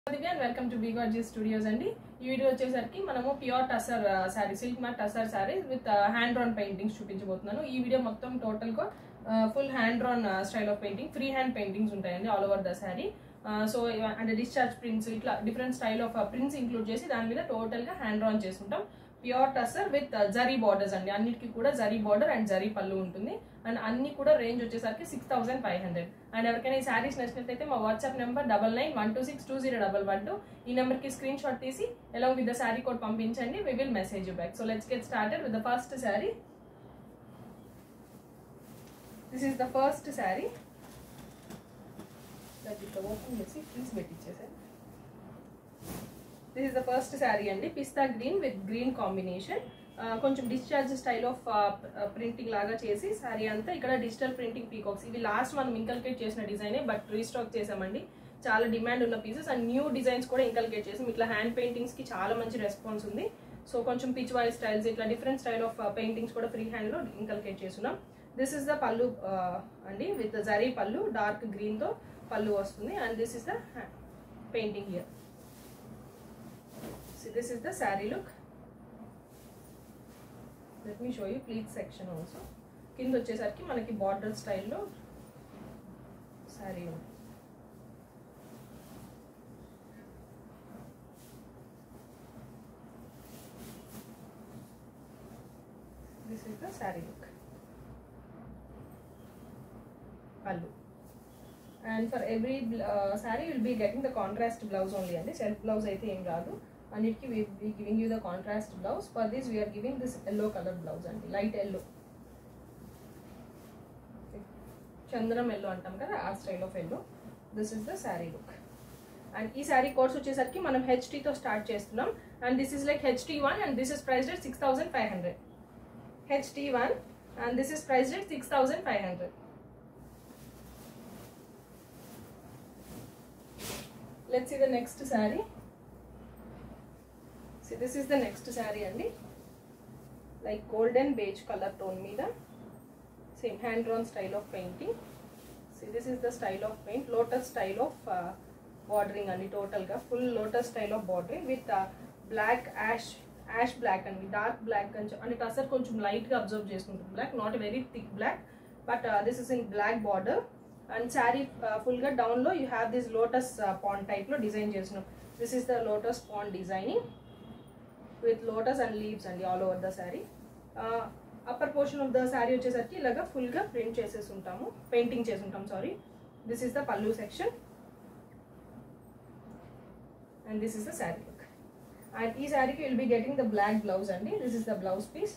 Divya and welcome to బీగార్జీ studios అండి ఈ వీడియో వచ్చేసరికి మనము pure tussar sari silk matt tussar sari with hand drawn paintings చూపించబోతున్నాను ఈ వీడియో మొత్తం టోటల్ గా full hand drawn style of painting free hand paintings ఉంటాయండి all over the sari so అంటే డిశ్చార్జ్ ప్రింట్స్ ఇట్లా different style of prints include చేసి దాని మీద టోటల్ గా హ్యాండ్ డ్రాన్ చేసుకుంటాం pure tussar with zari borders అండి అన్నిటికీ కూడా జరీ బార్డర్ అండ్ జరీ పళ్ళు ఉంటుంది అండ్ అన్ని కూడా రేంజ్ వచ్చేసరికి six thousand five hundred and ఎవరికైనా ఈ శారీస్ నచ్చినట్లయితే మా WhatsApp number double nine one two six two zero double one two ఈ నెంబర్కి స్క్రీన్ షాట్ తీసి along with the sari code పంపించండి we will message you back so let's get started with the first sari this is the first sari ఇట్లా open చేసి please పెట్టించేసారు this is the first sari అండి పిస్తా green with green combination కొంచెం discharge style of printing లాగా చేసి శారీ అంతా ఇక్కడ డిజిటల్ ప్రింటింగ్ పీకాక్స్ ఇవి లాస్ట్ మనం ఇంకల్కేట్ చేసిన డిజైనే బట్ రీస్టాక్ చేసామండి చాలా డిమాండ్ ఉన్న పీసెస్ అండ్ న్యూ డిజైన్స్ కూడా ఇంకల్కేట్ చేసాం ఇట్లా హ్యాండ్ పెయింటింగ్స్ కి చాలా మంచి రెస్పాన్స్ ఉంది సో కొంచెం పిచ్ వాయిస్ స్టైల్స్ ఇట్లా డిఫరెంట్ స్టైల్ ఆఫ్ పెయింటింగ్స్ కూడా ఫ్రీ హ్యాండ్ లో ఇంకల్కేట్ చేస్తున్నాం దిస్ ఇస్ ద పళ్ళు అండి విత్ జరీ పళ్ళు డార్క్ గ్రీన్ తో పళ్ళు వస్తుంది and this is the painting here See, this is the saree look. Let me show you pleats section also. కింద వచ్చేసరికి మనకి బార్డర్ స్టైల్లో శారీ ఉంది this is the sari look pallu and for every sari will be getting the contrast blouse only అండి self blouse అయితే ఏం రాదు అన్నిటికీ we be giving you the contrast blouse for this we are giving this yellow colour blouse అండి light yellow చంద్రం yellow అంటాం కదా ఆ style of yellow this is the sari look and ఈ శారీ కోర్స్ వచ్చేసరికి మనం హెచ్టీతో స్టార్ట్ చేస్తున్నాం and this is like HT one and this is priced at six thousand five hundred HT one and this is priced at six thousand five hundred let's see the next saree see this is the next saree అండి like golden beige color tone మీద same hand drawn style of painting see this is the style of paint lotus style of uh, bordering అండి total గా full lotus style of bordering with uh, black ash ash black అండి dark black కొంచెం అంటే టసర్ కొంచెం లైట్గా observe చేసుకుంటుంది black not very thick black but this is in black border and sari ఫుల్గా డౌన్లో you have this lotus pond టైప్లో design చేసినాం this is the lotus pond designing with lotus and leaves అండి all over the sari upper portion of the sari వచ్చేసరికి ఇలాగా ఫుల్గా print చేసేసి ఉంటాము పెయింటింగ్ చేసి ఉంటాం sorry this is the pallu section and this is the sari look and ఈ శారీకి will be getting the black blouse అండి this is the blouse piece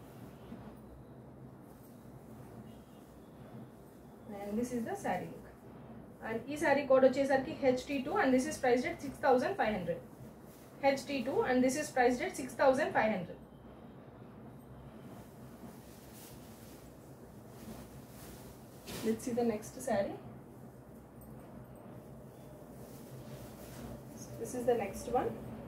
and this is the sari look and ఈ శారీ కోడ్ వచ్చేసరికి HT two and this is priced at six thousand five hundred HT two and this is priced at six thousand five hundred Let's see the next saree. This is the next one.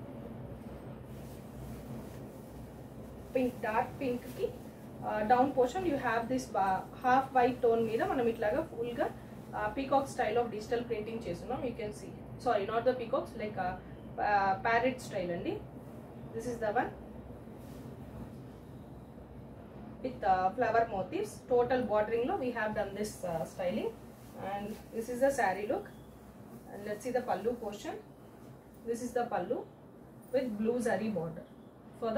Pink, dark pink ki down portion you have this half white tone మీద మనం ఇట్లాగా ఫుల్గా peacock style of digital printing చేస్తున్నాం you can see sorry not the peacocks like parrot style అండి this is the one with flower motifs total బార్డరింగ్లో we have done this styling and this is the sari look and let's see the pallu portion this is the pallu with blue zari border for the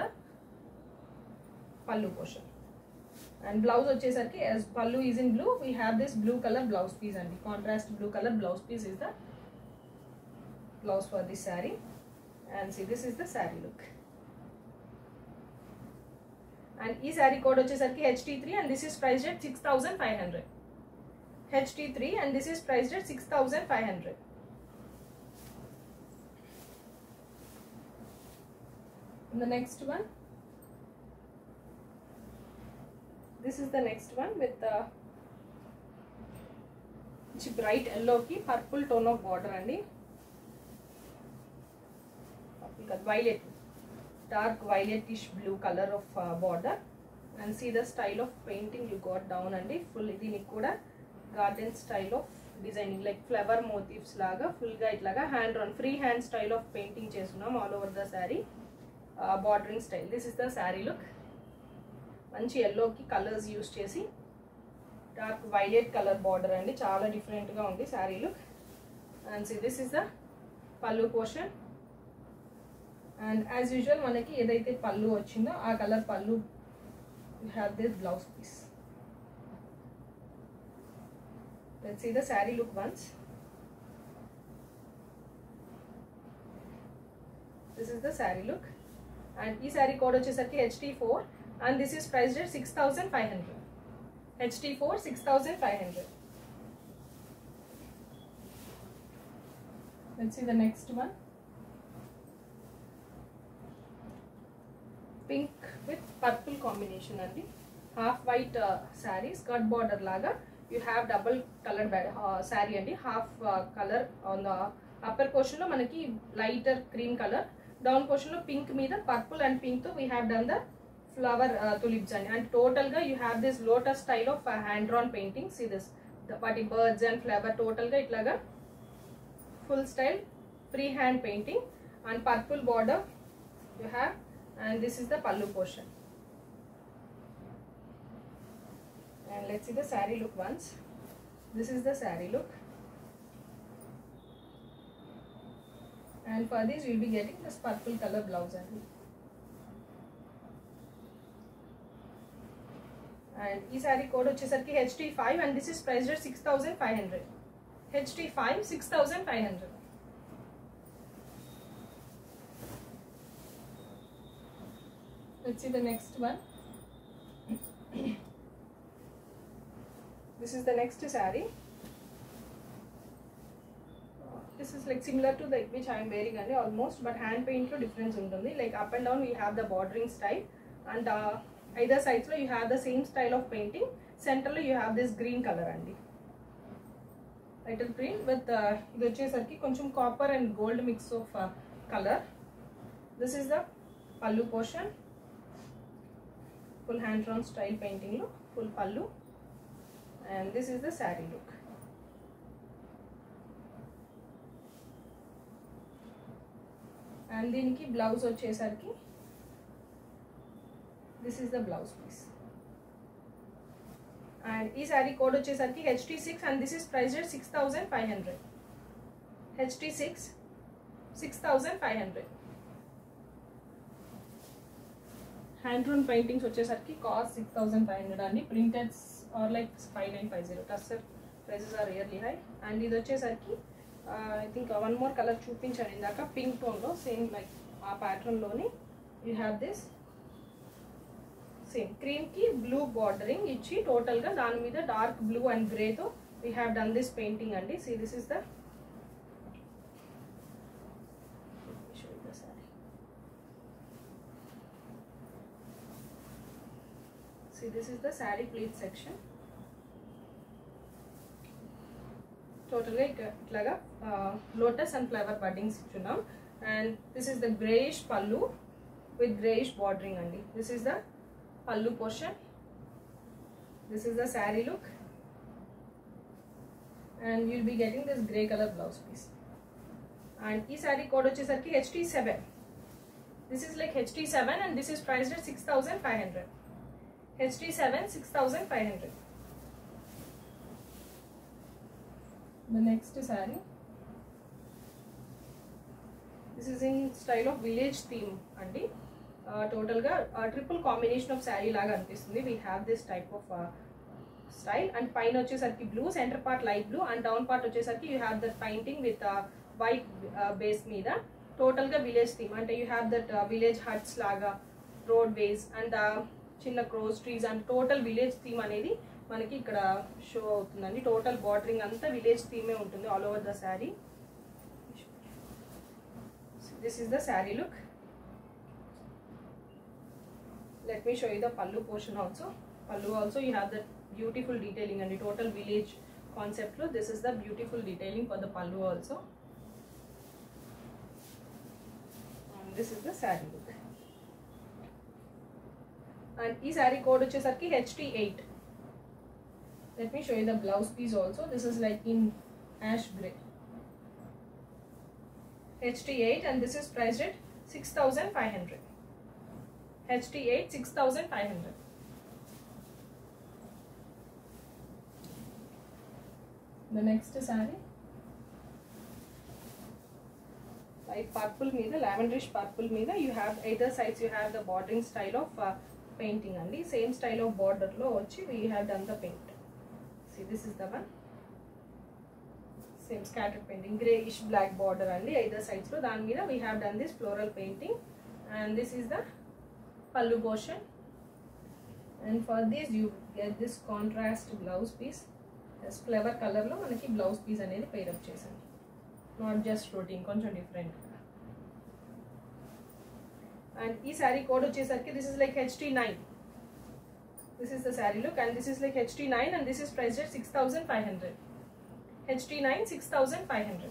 pallu portion and blouse వచ్చేసరికి as pallu is in blue we have this blue colour blouse piece అండి contrast blue colour blouse piece is the blouse for this sari and see this is the sari look and ఈ sari code వచ్చేసరికి HT three and this is priced at six thousand five hundred HT three and this is priced at six thousand five hundred the next one this is the next one with the bright yellow ki purple tone of border అండి violet dark violetish blue color of uh, border and see the style of painting you got down అండి full దీనికి కూడా garden style of designing like flower motives లాగా ఫుల్గా ఇట్లాగా hand on free hand style of painting చేస్తున్నాం all over the sari bordering style this is the sari look మంచి ఎల్లోకి colours use చేసి డార్క్ వైలెట్ కలర్ బార్డర్ అండి చాలా డిఫరెంట్గా ఉంది sari look and see this is the pallu portion and as usual మనకి ఏదైతే పళ్ళు వచ్చిందో ఆ colour pallu you have this blouse piece let's see the sari look once this is the sari look and ఈ శారీ కోడ్ వచ్చేసరికి HT four and this is priced at six thousand five hundred HT four six thousand five hundred let's see the next one pink with purple combination అండి half white sari skirt border లాగా you have double colour sari అండి half colour on the upper portion లో మనకి lighter cream colour down portion లో pink మీద purple and pink తో we have done the flower tulips అండి అండ్ టోటల్ గా you have this lotus style of hand drawn painting see this వాటి birds and flower total గా ఇట్లాగా full style free hand painting and purple border you have and this is the pallu portion and let's see the saree look once this is the saree look and for this you'll be getting this purple color blouse only and ఈ sari code వచ్చేసరికి HT five and this is price six thousand five hundred HT five six thousand five hundred let's see the next one this is the next saree this is like similar to the which i am wearing and almost but hand paint lo difference ఉంటుంది like up and down we have the bordering style and uh, either sides లో you have the same style of painting center లో you have this green color అండి lighter green with ఇది వచ్చేసరికి కొంచెం copper and gold mix of colour this is the pallu portion full hand drawn style painting look full pallu and this is the saree look and దీనికి blouse వచ్చేసరికి this is the blouse piece and ఈ sari code వచ్చేసరికి HT six and this is price six thousand five hundred HT six six thousand five hundred hand drawn paintings వచ్చేసరికి cost six thousand five hundred అండి printeds are like five nine five zero tussar prices are really high and ఇది వచ్చేసరికి I think one more colour చూపించాను ఇందాక pink టోన్లో same like ఆ ప్యాటర్న్లోని you have this same క్రీమ్కి blue bordering ఇచ్చి టోటల్గా దాని మీద డార్క్ బ్లూ అండ్ గ్రేతో we have done this painting అండి see this is the see this is the saree pleat section టోటల్గా ఇట్లాగా లోటస్ అండ్ ఫ్లవర్ బడ్డింగ్స్ ఇచ్చున్నాం and this is the greyish pallu with greyish bordering అండి this is the pallu portion this is the sari look and you'll be getting this grey colour blouse piece and ఈ sari code వచ్చేసరికి H T seven this is like H T seven and this is priced six thousand five hundred HT7 6500 the next saree this is in style of village theme అండి టోటల్గా triple combination of saree లాగా అనిపిస్తుంది we have this type of style and పైన వచ్చేసరికి blue centre part light blue and down part వచ్చేసరికి you have that painting with white base మీద టోటల్గా village theme అంటే you have that village huts లాగా roadways and చిన్న cross trees and total village theme అనేది మనకి ఇక్కడ show అవుతుందండి టోటల్ బార్డరింగ్ అంతా విలేజ్ థీమే ఉంటుంది all over the saree this is the sari look let me show you the pallu portion also pallu also you have the beautiful detailing అండి total village కాన్సెప్ట్లో this is the beautiful detailing for the pallu also this is the sari look and ఈ sari code వచ్చేసరికి H T eight let me show you the blouse piece also this is like in ash gray HT8 and this is priced at 6500 HT8 6500 the next saree light purple మీద lavenderish purple మీద you have either sides you have the bordering style of uh, painting అండి same style of border లో వచ్చి we have done the paint see this is the one same scattered painting greyish black border అండి either sides లో దాని మీద we have done this floral painting and this is the pallu portion and for this you get this contrast blouse piece flower కలర్లో మనకి blouse piece అనేది pair up చేశాను not just routine కొంచెం different and ఈ sari code వచ్చేసరికి this is like H T nine this is the sari look and this is like H T nine and this is price six thousand five hundred HT9 6500.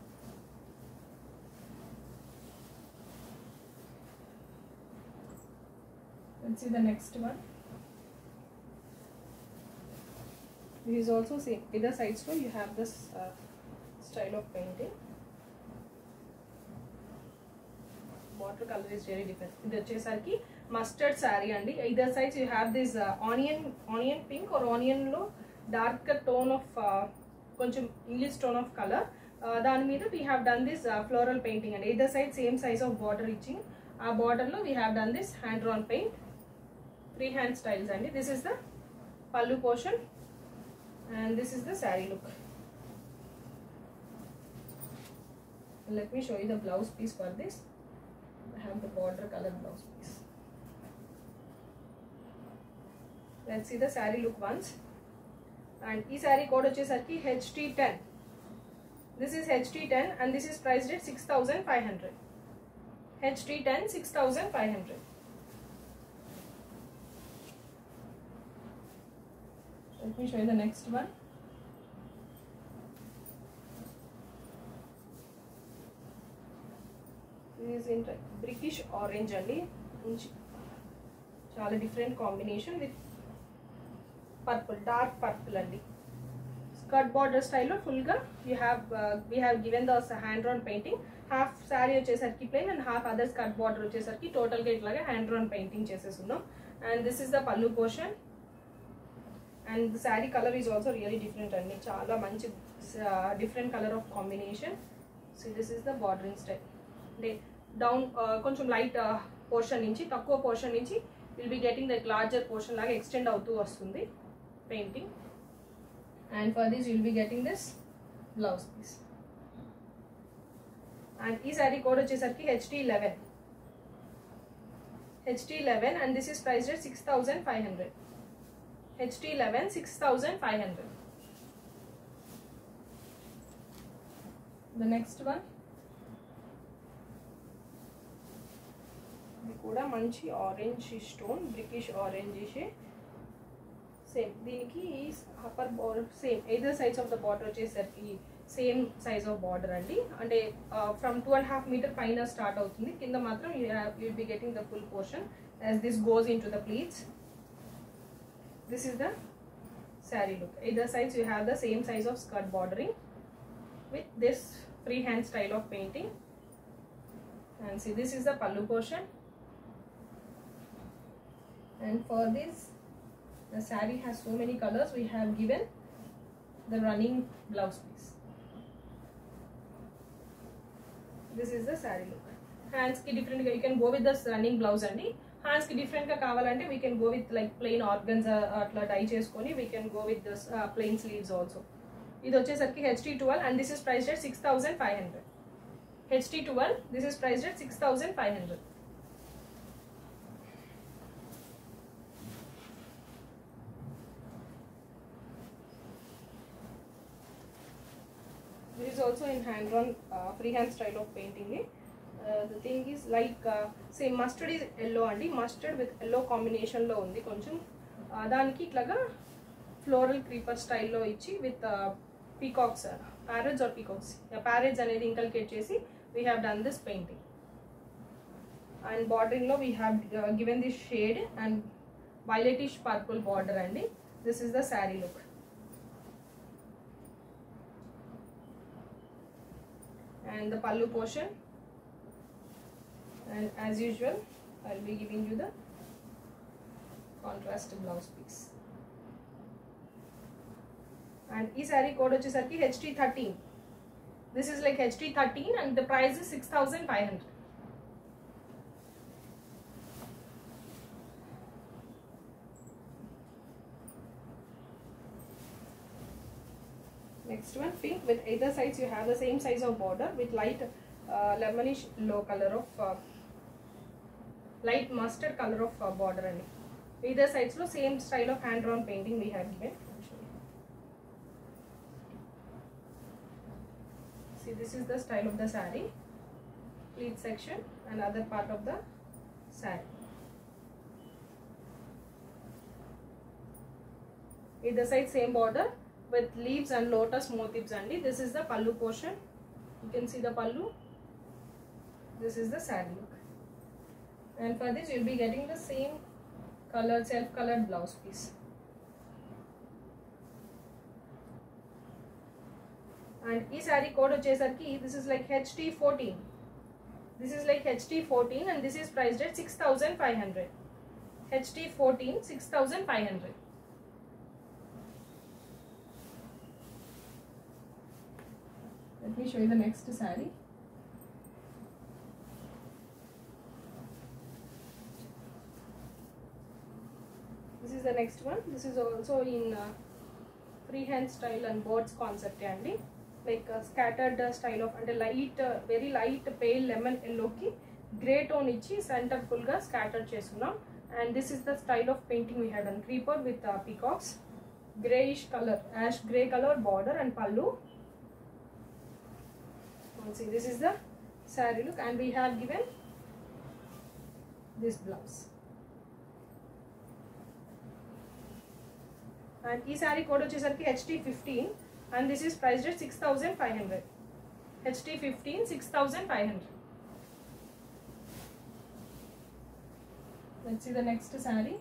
Let's see the next one. This is also same. Either sides so you have this uh, style of painting. Water color is very different. ఇది వచ్చేసరికి mustard saree అండి either sides you have this onion onion pink or ఆనియన్లో dark tone of కొంచెం English tone of colour దాని మీద we have done this floral painting అండి either side same size of border ఇచ్చింగ్ ఆ బార్డర్లో we have done this hand drawn paint three hand styles అండి this is the pallu portion and this is the sari look let me show you the blouse piece for this I have the border color blouse piece let's see the saree look once and ఈ sari code వచ్చేసరికి H T ten this is H T ten and this is priced at six thousand five hundred H T ten six thousand five hundred Let me show you the next one. This is in British orange అండి చాలా different combination with purple dark purple అండి skirt border స్టైల్లో ఫుల్గా you have we have given the hand drawn painting half saree వచ్చేసరికి plain and half other skirt border వచ్చేసరికి టోటల్గా ఇట్లాగా hand drawn painting చేసేస్తున్నాం and this is the pallu portion and the saree colour is also really different అండి చాలా మంచి different colour of combination so this is the bordering style అంటే down కొంచెం light portion నుంచి తక్కువ పోర్షన్ నుంచి will be getting the larger portion లాగా extend అవుతూ వస్తుంది painting and for this you will be getting this blouse piece and ఈ sari code వచ్చేసరికి H T eleven H T eleven and this is priced at six thousand five hundred H T eleven six thousand five hundred the next one ఇది కూడా మంచి orange stone British orange same దీనికి upper border same either size of the border వచ్చేసరికి same size of border అండి అంటే from two and half metre పైన start అవుతుంది కింద మాత్రం you be getting the full portion as this goes into the pleats this is the sari look either size you have the same size of skirt bordering with this free hand style of painting and see this is the pallu portion and for this the saree has so many colors we have given the running blouse piece this is the saree look hands ki different గా you can go with this running blouse అండి hands కి different గా కావాలంటే we can go with like plain organs అట్లా dye చేసుకొని we can go with this plain sleeves also ఇది వచ్చేసరికి H T twelve and this is price at six thousand five hundred H T twelve this is price at six thousand five hundred This is also in hand drawn uh, freehand style of painting. Uh, the thing is like uh, say mustard is yellow అండి mustard with yellow కాంబినేషన్లో ఉంది కొంచెం uh, దానికి ఇట్లాగా floral creeper స్టైల్లో ఇచ్చి with peacocks parrots or peacocks parrots అనేది inculcate చేసి we have done this painting and బార్డరింగ్లో we have given this shade and violetish purple border అండి this is the sari look and the pallu portion and as usual I'll be giving you the contrast blouse piece and ఈ sari code వచ్చేసరికి H T thirteen this is like H T thirteen and the price six thousand five hundred Next one, pink with either sides you have the same size of border with light uh, lemonish low color of uh, light mustard color of uh, border and either sides lo same style of hand drawn painting we have given. See this is the style of the saree, pleat section and other part of the saree. Either side same border with leaves and lotus motifs and this is the pallu portion you can see the pallu this is the saree look and for this you'll be getting the same color self colored blouse piece and ఈ saree code వచ్చేసరికి this is like HT14 this is like HT14 and this is priced at 6500 HT14 6500 Let me show you the next saree. This is the next one. This is also in uh, freehand style and boards concept అండి like scattered style of అంటే light very light pale lemon ఎల్లోకి grey tone ఇచ్చి centre ఫుల్గా scatter చేసుకున్నాం and this is the style of painting we had an creeper with peacocks greyish colour ash grey colour border and pallu see this is the saree look and we have given this blouse and ఈ saree code వచ్చేసరికి HT fifteen and this is priced at 6500 HT fifteen six thousand five hundred let's see the next saree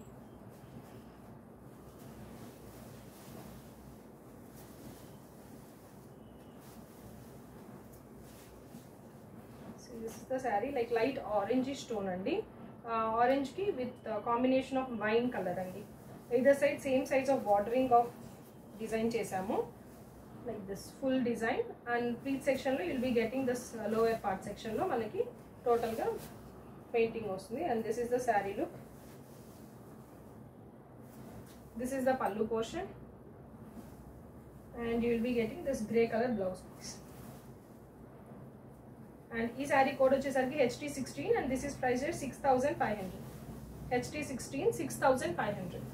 this is the saree like light orange stone అండి orange కి with combination of wine colour అండి either side same size of bordering of design చేసాము like this full design and pleat సెక్షన్లో will be getting this lower part సెక్షన్లో మనకి టోటల్గా painting వస్తుంది and this is the sari look this is the pallu portion and you will be getting this grey colour blouse piece and ఈ sari code వచ్చేసరికి H T sixteen and this is price six thousand five hundred H T sixteen six thousand five hundred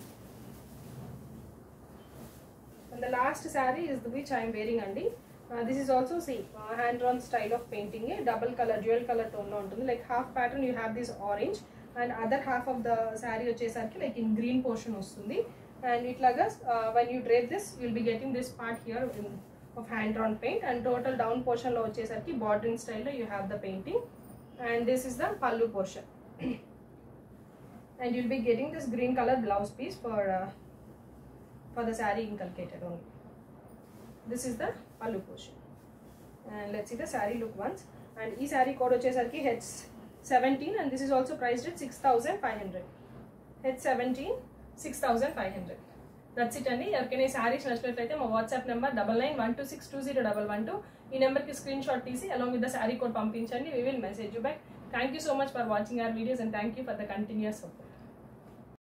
and the last saree is the which I'm wearing అండి this is also same hand drawn style of painting double colour dual colour టోన్లో ఉంటుంది like half pattern you have this orange and other half of the sari వచ్చేసరికి like in green portion వస్తుంది and ఇట్లాగా once you drape this will be getting this part here of hand drawn paint and total down portion వచ్చేసరికి bordering స్టైల్లో you have the painting and this is the pallu portion and you'll be getting this green colour blouse piece for for the saree inculcated only. This is the pallu portion. And let's see the saree look once. And ఈ saree code వచ్చేసరికి H seventeen and this is also priced at six thousand five hundred H seventeen six thousand five hundred that's it అండి ఎవరికైనా ఈ శారీస్ నచ్చినట్లయితే మా WhatsApp number double nine one two six two zero double one two ఈ నెంబర్కి screenshot తీసి along with the sari code పంపించండి we will message you back thank you so much for watching our videos and thank you for the continuous support